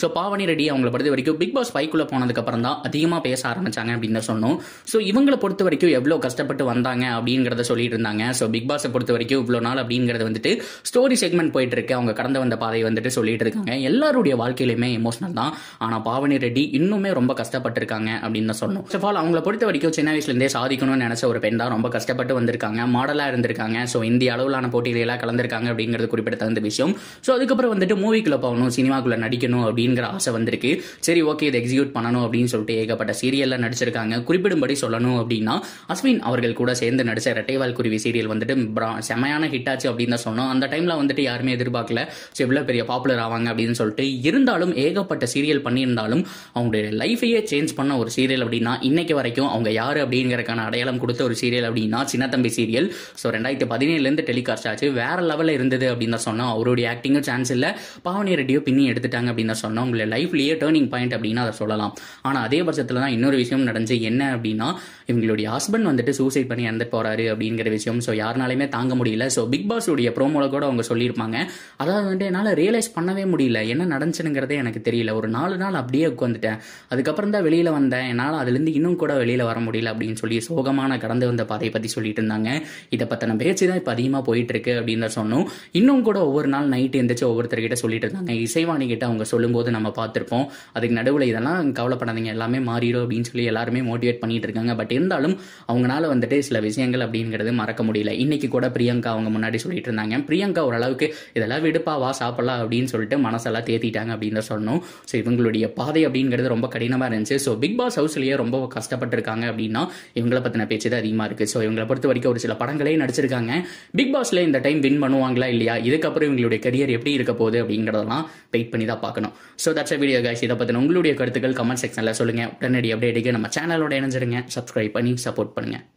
so Pavani Reddy அவங்கள பொறுத்த வரைக்கும் பிக் பாஸ் ஃபைவ்க்குள்ளே போனதுக்கப்புறம் தான் அதிகமாக பேச ஆரம்பிச்சாங்க அப்படின்னு தான் சொன்னோம் ஸோ இவங்களை பொறுத்த வரைக்கும் எவ்வளோ கஷ்டப்பட்டு வந்தாங்க அப்படிங்கிறத சொல்லிட்டு இருந்தாங்க ஸோ பிக் பாஸை பொறுத்த வரைக்கும் இவ்வளோ நாள் அப்படிங்கிறது வந்துட்டு ஸ்டோரி செக்மெண்ட் போயிட்டு இருக்கு அவங்க கடந்து வந்த பாதையை வந்துட்டு சொல்லிட்டு இருக்காங்க எல்லாருடைய வாழ்க்கையிலுமே எமோஷனல் தான் ஆனால் பாவனி ரெட்டி இன்னுமே ரொம்ப கஷ்டப்பட்டிருக்காங்க அப்படின்னு தான் சொன்னோம் ஃபர்ஸ்ட் ஆஃப் ஆல் அவங்கள பொறுத்த வரைக்கும் சின்ன வயசுலேருந்தே சாதிக்கணும்னு நினைச்ச ஒரு பெண் தான் ரொம்ப கஷ்டப்பட்டு வந்திருக்காங்க மாடலாக இருந்திருக்காங்க ஸோ இந்திய அளவிலான போட்டிகளெல்லாம் கலந்திருக்காங்க அப்படிங்கிறது குறிப்பிடத்தகுந்த விஷயம் ஸோ அதுக்கப்புறம் வந்துட்டு மூவிக்குள்ள போகணும் சினிமாக்குள்ள நடிக்கணும் அப்படிங்கிற ஆசை வந்திருக்கு சரி ஓகே இதை எக்ஸிக்யூட் பண்ணணும் அப்படின்னு சொல்லிட்டு ஏகப்பட்ட சீரியல்ல நடிச்சிருக்காங்க குறிப்பிடும்படி சொல்லணும் அப்படின்னா அஸ்வின் அவர்கள் கூட சேர்ந்து நடிச்ச ரெட்டைவால் குருவி சீரியல் வந்துட்டு பிரா- செமையான ஹிட் ஆச்சு அப்படின்னு தான் சொன்னோம் அந்த டைம்ல வந்துட்டு யாருமே எதிர்பார்க்கல ஸோ இவ்வளோ பெரிய பாப்புலர் ஆவாங்க அப்படின்னு சொல்லிட்டு இருந்தாலும் ஏகப்பட்ட சீரியல் பண்ணியிருந்தாலும் அவங்களுடைய லைஃபையே சேஞ்ச் பண்ண ஒரு சீரியல் அப்படின்னா இன்னைக்கு வரைக்கும் அவங்க யாரு அப்படிங்கறதுக்கான அடையாளம் கொடுத்த ஒரு சீரியல் அப்படின்னா சின்னத்தம்பி சீரியல் ஸோ ரெண்டாயிரத்தி பதினேழுலேருந்து டெலிகாஸ்ட் ஆச்சு வேற லெவலில் இருந்தது அப்படின்னு தான் சொன்னோம் அவருடைய ஆக்டிங்கும் சான்ஸ் இல்லை பாவனி ரெட்டியோ பின்னி எடுத்துட்டாங்க அப்படின்னு தான் சொன்னோம் உங்களுடைய லைஃப்லயே டேர்னிங் பாயிண்ட் அப்படின்னு அதை சொல்லலாம் ஆனால் அதே பட்சத்தில் தான் இன்னொரு விஷயம் நடந்துச்சு என்ன அப்படின்னா இவங்களுடைய ஹஸ்பண்ட் வந்துட்டு சூசைட் பண்ணி இறந்து போறாரு அப்படிங்கிற விஷயம் ஸோ யாருனாலுமே தாங்க முடியல ஸோ பிக் பாஸ் உடைய ப்ரோமோல கூட அவங்க சொல்லியிருப்பாங்க அதாவது வந்துட்டு என்னால் ரியலைஸ் பண்ணவே முடியல என்ன நடந்துச்சுங்கிறதே எனக்கு தெரியல ஒரு நாலு நாள் அப்படியே உட்காந்துட்டேன் அதுக்கப்புறம் தான் வெளியில வந்தேன் என்னால் அதுலேருந்து இன்னும் கூட வெளியில வர முடியல அப்படின்னு சொல்லி சோகமான கடந்து வந்த பாதையை பற்றி சொல்லிட்டு இருந்தாங்க இதை பற்றின பேச்சு தான் இப்போ அதிகமாக போயிட்டு இருக்கு அப்படின்னு தான் சொன்னோம் இன்னும் கூட ஒவ்வொரு நாள் நைட்டு எந்திரிச்சு ஒவ்வொருத்தர்கிட்ட சொல்லிட்டு இருந்தாங்க இசைவாணி கிட்ட அவங்க சொல்லும்போது நம்ம பார்த்துருப்போம் அதுக்கு நடுவில் இதெல்லாம் கவலைப்படாதீங்க எல்லாமே மாறிடும் அப்படின்னு சொல்லி எல்லாருமே மோட்டிவேட் பண்ணிட்டு இருக்காங்க பட் இருந்தாலும் அவங்களால வந்துட்டு சில விஷயங்கள் அப்படிங்கிறது மறக்க முடியல இன்னைக்கு கூட பிரியங்கா அவங்க முன்னாடி சொல்லிட்டு இருந்தாங்க பிரியங்கா ஓரளவுக்கு இதெல்லாம் விடுப்பா வா சாப்பிடலாம் அப்படின்னு சொல்லிட்டு மனசெல்லாம் தேத்திட்டாங்க அப்படின்னு தான் சொன்னோம் ஸோ இவங்களுடைய பாதை அப்படிங்கிறது ரொம்ப கடினமாக இருந்துச்சு ஸோ பிக் பாஸ் ஹவுஸ்லேயே ரொம்ப கஷ்டப்பட்டிருக்காங்க அப்படின்னா இவங்கள பற்றின பேச்சு தான் அதிகமாக இருக்குது ஸோ இவங்களை பொறுத்த வரைக்கும் ஒரு சில படங்களே நடிச்சிருக்காங்க பிக் பாஸ்ல இந்த டைம் வின் பண்ணுவாங்களா இல்லையா இதுக்கப்புறம் இவங்களுடைய கரியர் எப்படி இருக்க போகுது அப்படிங்கிறதெல்லாம் வெயிட் பண்ணி தான் பார்க்கணும் ஸோ தட்ஸ் வீடியோ கைஸ் இதை பற்றின உங்களுடைய கருத்துக்கள் கமெண்ட் செக்ஷனில் சொல்லுங்கள் உடனடி அப்டேட்டுக்கு நம்ம சேனலோட இணைஞ்சிருங்க சப்ஸ்கிரைப் பண்ணி சப்போர்ட் பண்ணுங்கள்